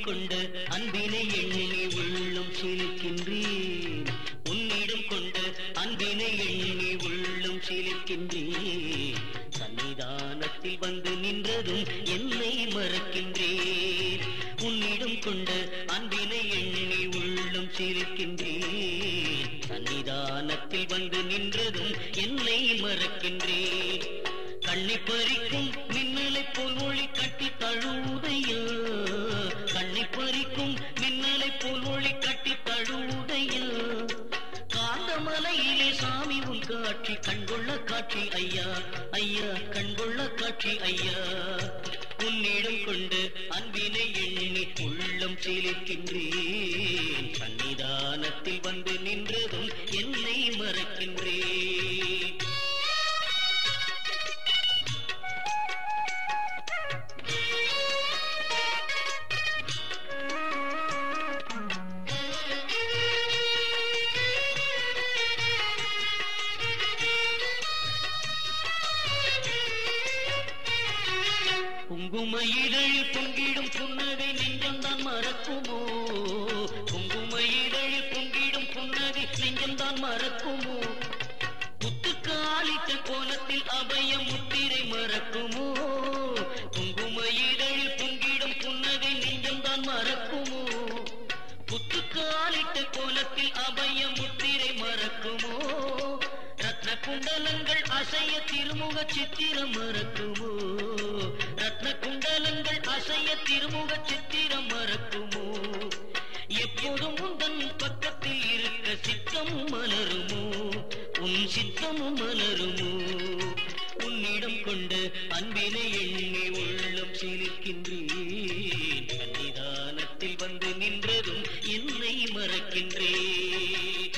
கொண்ட அன்பினை எண்ணி உள்ளம் சிலிக்கின்றேன் உன்னிடம் கொண்ட அன்பினை எண்ணி உள்ளம் சிலிக்கின்றேன் சன்னிதானத்தில் வந்து நின்றதும் என்னை மறக்கின்றேன் உன்னிடம் கொண்ட அன்பினை எண்ணி உள்ளம் சிலிக்கின்றேன் சன்னிதானத்தில் வந்து நின்றதும் என்னை மறக்கின்றேன் கண்ணை பறிக்கும் மின்னலை போல் ஒளி கட்டி தழுவுதையா கண்ணை பறிக்கும் மின்னலை போல் ஒளி கட்டி தழுவுதையா காந்தமலையிலே சாமி உன் காட்சி கண்கொள்ள காட்சி ஐயா ஐயா கண்கொள்ள காட்சி ஐயா உன்னிடம் கொண்டு அன்பினை எண்ணி உள்ளம் சிலிக்கின்றேன் சன்னிதானத்தில் வந்து நின்றதும் என்னை மறக்கின்றேன் குங்கும இதழில் பொங்கிடும் புன்னகை நெஞ்சம்தான் மறக்குமோ குங்கும இதழில் பொங்கிடும் புன்னகை நெஞ்சம்தான் மறக்குமோ முத்துக்காலிட்ட கோலத்தில் அபய முத்திரை மறக்குமோ குங்கும இதழில் பொங்கிடும் புன்னகை நெஞ்சம்தான் மறக்குமோ புத்துக்காலிட்ட கோலத்தில் அபய முத்திரை மறக்குமோ ரத்ன குண்டலங்கள் அசைய திருமுக சித்திரம் மறக்குமோ ரத்ன குண்டலங்கள் அசைய திருமுக சித்திரம் மறக்குமோ எப்போதும் உந்தன் பக்கத்தில் இருக்க சித்தமும் மலருமோ உன் சித்தமும் மலருமோ உன்னிடம் கொண்ட அன்பினை எண்ணி உள்ளம் சிலிர்க்கின்றேன் சன்னிதானத்தில் வந்து நின்றதும் என்னை மறக்கின்றேன்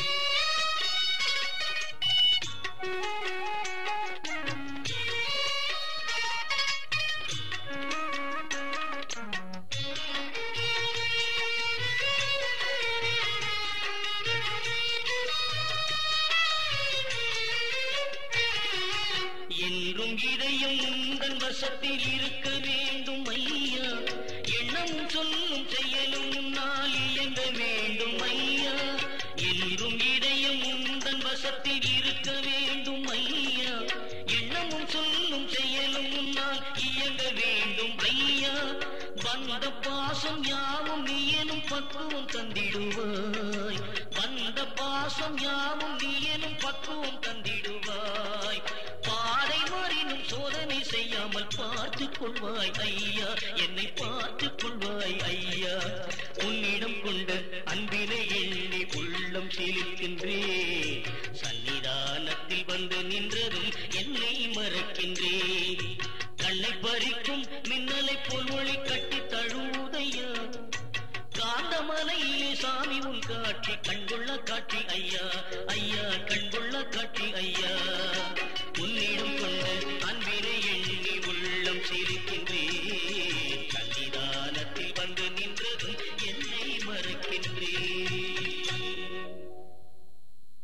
என்றும் இதயம் உந்தன் வசத்தில் இருக்க வேண்டும் ஐயா எண்ணமும் சொல்லும் செயலும் முன்னால் இயங்க வேண்டும் ஐயா என்றும் இதயம் உந்தன் வசத்தில் இருக்க வேண்டும் ஐயா எண்ணமும் சொல்லும் செயலும் முன்னால் இயங்க வேண்டும் ஐயா வந்த பாசம் யாவும் நீயனும் பக்குவம் தந்திடுவாய் வந்த பாசம் யாவும் நீயனும் பக்குவம் தந்திடுவாய் பாதை மாறினும் சோதனை செய்யாமல் பார்த்துக் கொள்வாய் ஐயா என்னை பார்த்துக் கொள்வாய் ஐயா உன்னிடம் கொண்ட அன்பினை எண்ணி உள்ளம் சிலிக்கின்றேன்